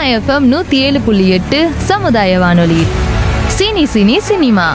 FM நூற்றி ஏழு புள்ளி எட்டு சமுதாய வானொலி cine cine cinema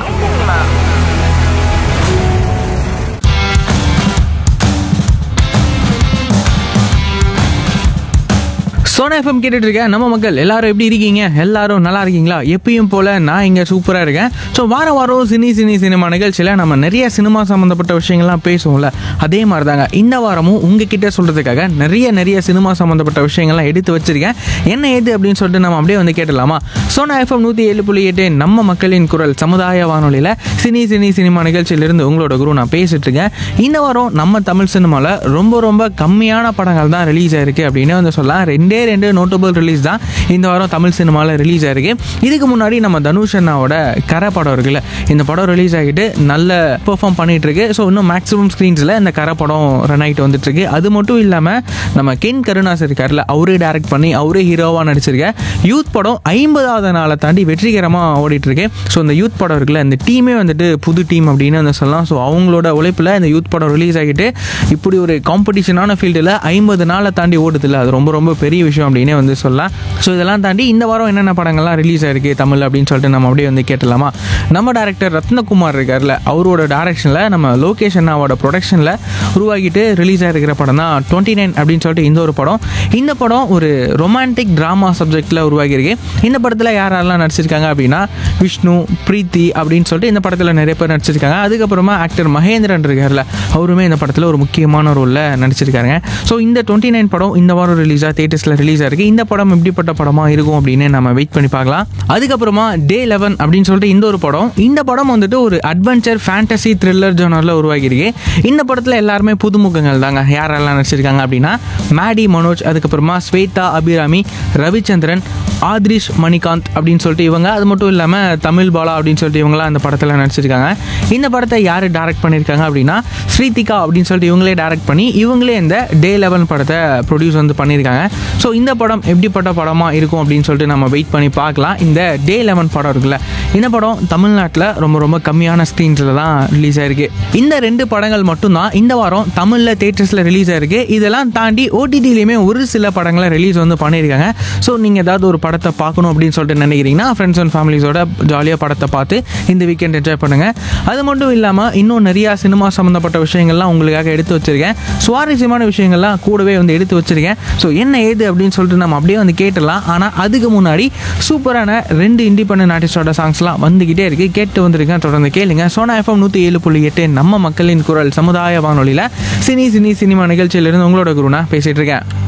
Sona FM கேட்டுட்டு இருக்கேன் நம்ம மக்கள் எல்லாரும் எப்படி இருக்கீங்க எல்லாரும் நல்லா இருக்கீங்களா எப்பயும் போல நான் இங்கே சூப்பராக இருக்கேன் ஸோ வாரம் வாரம் சினி சினி சினிமா நிகழ்ச்சியில் நம்ம நிறைய சினிமா சம்மந்தப்பட்ட விஷயங்கள்லாம் பேசுவோம்ல அதே மாதிரி தாங்க இந்த வாரமும் உங்ககிட்ட சொல்கிறதுக்காக நிறைய நிறைய சினிமா சம்மந்தப்பட்ட விஷயங்கள்லாம் எடுத்து வச்சிருக்கேன் என்ன ஏது அப்படின்னு சொல்லிட்டு நம்ம அப்படியே வந்து கேட்டலாமா சோனா எஃப்எம் நூற்றி ஏழு புள்ளி எட்டு நம்ம மக்களின் குரல் சமுதாய வானொலியில் சினி சினி சினிமா நிகழ்ச்சியிலிருந்து உங்களோட குரு நான் பேசிட்டு இருக்கேன் இந்த வாரம் நம்ம தமிழ் சினிமாவில் ரொம்ப ரொம்ப கம்மியான படங்கள் தான் ரிலீஸ் ஆயிருக்கு அப்படின்னு வந்து சொல்லலாம் ரெண்டே ரெண்டு நோட்டபிள் ரிலீஸ் தான் இந்த வாரம் தமிழ் சினிமாவில் ரிலீஸ் ஆயிருக்கு இதுக்கு முன்னாடி நம்ம தனுஷ் அண்ணாவோட கரை படம் இருக்குல்ல இந்த படம் ரிலீஸ் ஆகிட்டு நல்ல பெர்ஃபார்ம் பண்ணிட்டு இருக்கு ஸோ இன்னும் மேக்ஸிமம் ஸ்க்ரீன்ஸில் இந்த கரை படம் ரன் ஆகிட்டு வந்துட்டு இருக்கு அது மட்டும் இல்லாமல் நம்ம கென் கருணாஸ் இருக்கார்ல அவரே டைரக்ட் பண்ணி அவரே ஹீரோவாக நடிச்சிருக்க யூத் படம் ஐம்பதாவது நாளை தாண்டி வெற்றிகரமாக ஓடிட்டு இருக்கு ஸோ இந்த யூத் படம் இருக்குல்ல இந்த டீமே வந்துட்டு புது டீம் அப்படின்னு வந்து சொல்லலாம் ஸோ அவங்களோட உழைப்பில் இந்த யூத் படம் ரிலீஸ் ஆகிட்டு இப்படி ஒரு காம்படிஷனான ஃபீல்டில் ஐம்பது நாளை தாண்டி ஓடுதில்ல அது ரொம்ப ரொம்ப பெரிய விஷயம் அப்படின்னே வந்து சொல்லலாம் ஸோ இதெல்லாம் தாண்டி இந்த வாரம் என்னென்ன படங்கள்லாம் ரிலீஸ் ஆயிருக்கு தமிழ் அப்படின்னு சொல்லிட்டு நம்ம அப்படியே வந்து கேட்டலாமா நம்ம டேரக்டர் ரத்னகுமார் இருக்கார்ல அவரோட டேரக்ஷனில் நம்ம லோகேஷ் அண்ணாவோட ப்ரொடக்ஷனில் உருவாக்கிட்டு ரிலீஸ் ஆகிருக்கிற படம் தான் டுவெண்ட்டி நைன் அப்படின்னு சொல்லிட்டு இந்த ஒரு படம் இந்த படம் ஒரு ரொமான்டிக் ட்ராமா சப்ஜெக்டில் உருவாகியிருக்கு இந்த படத்தில் யாரெல்லாம் நடிச்சிருக்காங்க அப்படின்னா விஷ்ணு பிரீத்தி அப்படின்னு சொல்லிட்டு இந்த படத்தில் நிறைய பேர் நடிச்சிருக்காங்க அதுக்கப்புறமா ஆக்டர் மகேந்திரன் இருக்கார்ல அவருமே இந்த படத்தில் ஒரு முக்கியமான ரோலில் நடிச்சிருக்காங்க ஸோ இந்த டுவெண்ட்டி நைன் படம் இந்த வாரம் ரிலீஸாக தேட்டர்ஸில் ரிலீஸ் ஆயிருக்கு இந்த படம் எப்படிப்பட்ட படமாக இருக்கும் அப்படின்னு நம்ம வெயிட் பண்ணி பார்க்கலாம் அதுக்கப்புறமா டே லெவன் அப்படின்னு சொல்லிட்டு இந்த ஒரு படம் இந்த படம் வந்துட்டு ஒரு அட்வென்ச்சர் ஃபேண்டசி த்ரில்லர் ஜோனரில் உருவாகியிருக்கு இந்த படத்தில் எல்லாருமே புதுமுகங்கள் தாங்க யாரெல்லாம் நடிச்சிருக்காங்க அப்படின்னா மேடி மனோஜ் அதுக்கப்புறமா ஸ்வேதா அபிராமி ரவிச்சந்திரன் ஆத்ரிஷ் மணிகாந்த் அப்படின்னு சொல்லிட்டு இவங்க அது மட்டும் இல்லாமல் தமிழ் பாலா அப்படின்னு சொல்லிட்டு இவங்களாம் இந்த படத்தில் நடிச்சிருக்காங்க இந்த படத்தை யார் டைரக்ட் பண்ணியிருக்காங்க அப்படின்னா ஸ்ரீதிகா அப்படின்னு சொல்லிட்டு இவங்களே டைரக்ட் பண்ணி இவங்களே இந்த டே லெவன் படத்தை ப்ரொடியூஸ் வந்து பண்ணியிருக்காங்க ஸோ இந்த படம் எப்படிப்பட்ட படமாக இருக்கும் அப்படின்னு சொல்லிட்டு நம்ம வெயிட் பண்ணி பார்க்கலாம் இந்த டே லெவன் படம் இருக்குல்ல இந்த படம் தமிழ்நாட்டில் ரொம்ப ரொம்ப கம்மியான ஸ்க்ரீன்ஸில் தான் ரிலீஸ் ஆயிருக்கு இந்த ரெண்டு படங்கள் மட்டும்தான் இந்த வாரம் தமிழில் தேட்டர்ஸில் ரிலீஸ் ஆயிருக்கு இதெல்லாம் தாண்டி ஓடிடிலையுமே ஒரு சில படங்களை ரிலீஸ் வந்து பண்ணியிருக்காங்க ஸோ நீங்கள் ஏதாவது ஒரு படத்தை பார்க்கணும் அப்படின்னு சொல்லிட்டு நினைக்கிறீங்கன்னா ஃப்ரெண்ட்ஸ் அண்ட் ஃபேமிலிஸோட ஜாலியாக படத்தை பார்த்து இந்த வீக்கெண்ட் என்ஜாய் பண்ணுங்கள் அது மட்டும் இல்லாமல் இன்னும் நிறையா சினிமா சம்மந்தப்பட்ட விஷயங்கள்லாம் உங்களுக்காக எடுத்து வச்சிருக்கேன் சுவாரஸ்யமான விஷயங்கள்லாம் கூடவே வந்து எடுத்து வச்சிருக்கேன் ஸோ என்ன ஏது அப்படின்னு சொல்லிட்டு நம்ம அப்படியே வந்து கேட்டுடலாம் ஆனால் அதுக்கு முன்னாடி சூப்பரான ரெண்டு இண்டிபெண்டன்ட் ஆர்டிஸ்டோட சாங்ஸ்லாம் வந்துக்கிட்டே இருக்கு கேட்டு வந்திருக்கேன் தொடர்ந்து கேளுங்க சோனா எஃப்எம் நூற்றி ஏழு புள்ளி எட்டு நம்ம மக்களின் குரல் சமுதாய வானொலியில் சினி சினி சினிமா நிகழ்ச்சியிலிருந்து உங்களோட குருனா பேசிட்டு இருக்கேன்